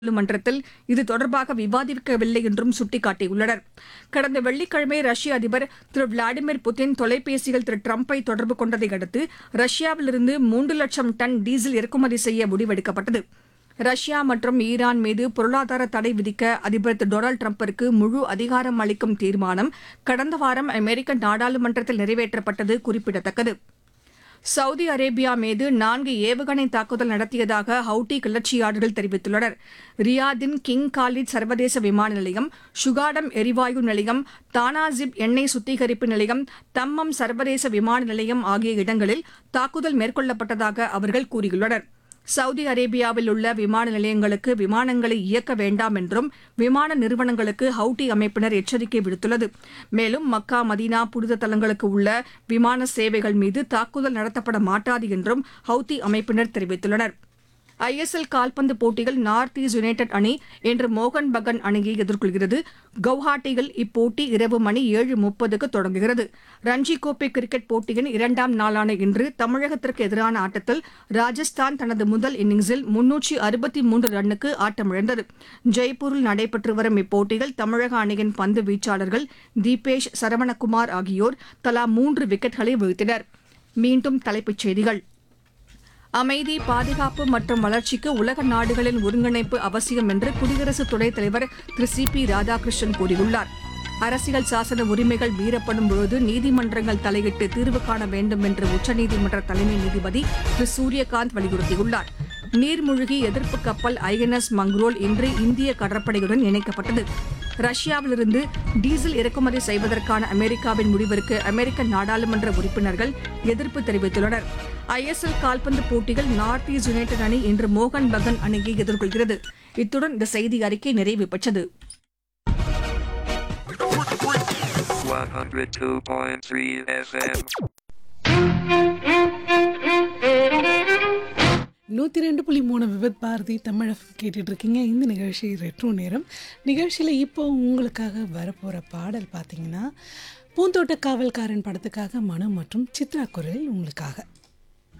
நாடாளுமன்றத்தில் இது தொடர்பாக விவாதிக்கவில்லை என்றும் சுட்டிக்காட்டியுள்ளனர் கடந்த வெள்ளிக்கிழமை ரஷ்ய அதிபர் திரு விளாடிமிர் புட்டின் தொலைபேசியில் திரு டிரம்பை தொடர்பு கொண்டதை அடுத்து ரஷ்யாவிலிருந்து மூன்று லட்சம் டன் டீசல் இறக்குமதி செய்ய முடிவெடுக்கப்பட்டது ரஷ்யா மற்றும் ஈரான் மீது பொருளாதார தடை விதிக்க அதிபர் திரு டொனால்டு டிரம்பிற்கு முழு அதிகாரம் அளிக்கும் தீர்மானம் கடந்த வாரம் அமெரிக்க நாடாளுமன்றத்தில் நிறைவேற்றப்பட்டது குறிப்பிடத்தக்கது சவுதி அரேபியா மீது நான்கு ஏவுகணை தாக்குதல் நடத்தியதாக ஹவுட்டி கிளர்ச்சியாளர்கள் தெரிவித்துள்ளனர் ரியாதின் கிங் காலித் சர்வதேச விமான நிலையம் சுகாடம் எரிவாயு நிலையம் தானாசிப் எண்ணெய் சுத்திகரிப்பு நிலையம் தம்மம் சர்வதேச விமான நிலையம் ஆகிய இடங்களில் தாக்குதல் மேற்கொள்ளப்பட்டதாக அவர்கள் கூறியுள்ளனர் சவுதி அரேபியாவில் உள்ள விமான நிலையங்களுக்கு விமானங்களை இயக்க வேண்டாம் என்றும் விமான நிறுவனங்களுக்கு ஹவுட்டி அமைப்பினர் எச்சரிக்கை விடுத்துள்ளது மேலும் மக்கா மதீனா புனித தலங்களுக்கு உள்ள விமான சேவைகள் மீது தாக்குதல் நடத்தப்பட மாட்டாது என்றும் ஹவுத்தி அமைப்பினர் தெரிவித்துள்ளனர் ஐஎஸ்எல் கால்பந்து போட்டியில் நார்த் ஈஸ்ட் யுனைடெட் அணி இன்று மோகன் பகன் அணியை எதிர்கொள்கிறது கவுஹாத்தியில் இப்போட்டி இரவு மணி ஏழு முப்பதுக்கு தொடங்குகிறது ரஞ்சி கோப்பை கிரிக்கெட் போட்டியின் இரண்டாம் நாளான இன்று தமிழகத்திற்கு எதிரான ஆட்டத்தில் ராஜஸ்தான் தனது முதல் இன்னிங்ஸில் முன்னூற்றி அறுபத்தி மூன்று ரன்னுக்கு ஆட்டமிழந்தது ஜெய்ப்பூரில் நடைபெற்று வரும் இப்போட்டியில் தமிழக அணியின் பந்து வீச்சாளர்கள் தீபேஷ் சரவணகுமார் ஆகியோர் தலா மூன்று விக்கெட்களை வீழ்த்தினர் மீண்டும் தலைப்புச் செய்திகள் அமைதி பாதுகாப்பு மற்றும் வளர்ச்சிக்கு உலக நாடுகளின் ஒருங்கிணைப்பு அவசியம் என்று குடியரசு துணைத் தலைவர் திரு சி பி ராதாகிருஷ்ணன் கூறியுள்ளார் அரசியல் சாசன உரிமைகள் மீறப்படும் பொழுது நீதிமன்றங்கள் தலையிட்டு தீர்வு காண வேண்டும் என்று உச்சநீதிமன்ற தலைமை நீதிபதி திரு சூரியகாந்த் வலியுறுத்தியுள்ளார் நீர்மூழ்கி எதிர்ப்பு கப்பல் ஐஎன்எஸ் மங்ரோல் இன்று இந்திய கடற்படையுடன் இணைக்கப்பட்டது ரஷ்யாவிலிருந்து டீசல் இறக்குமதி செய்வதற்கான அமெரிக்காவின் முடிவிற்கு அமெரிக்க நாடாளுமன்ற உறுப்பினர்கள் எதிர்ப்பு தெரிவித்துள்ளனர் ஐஎஸ்எல் கால்பந்து போட்டியில் நார்த் ஈஸ்ட் யுனைடெட் அணி இன்று மோகன் பகன் அணியை எதிர்கொள்கிறது இத்துடன் இந்த செய்தி அறிக்கை நிறைவு பெற்றது 102.3 FM. நூற்றி ரெண்டு புள்ளி மூணு விபத் பாரதி தமிழ் கேட்டுட்டு இருக்கீங்க இந்த நிகழ்ச்சி ரெட்ரோ நேரம் நிகழ்ச்சியில் இப்போ உங்களுக்காக வரப்போகிற பாடல் பார்த்தீங்கன்னா பூந்தோட்ட காவல்காரன் படத்துக்காக மனு மற்றும் சித்ரா குரலில் உங்களுக்காக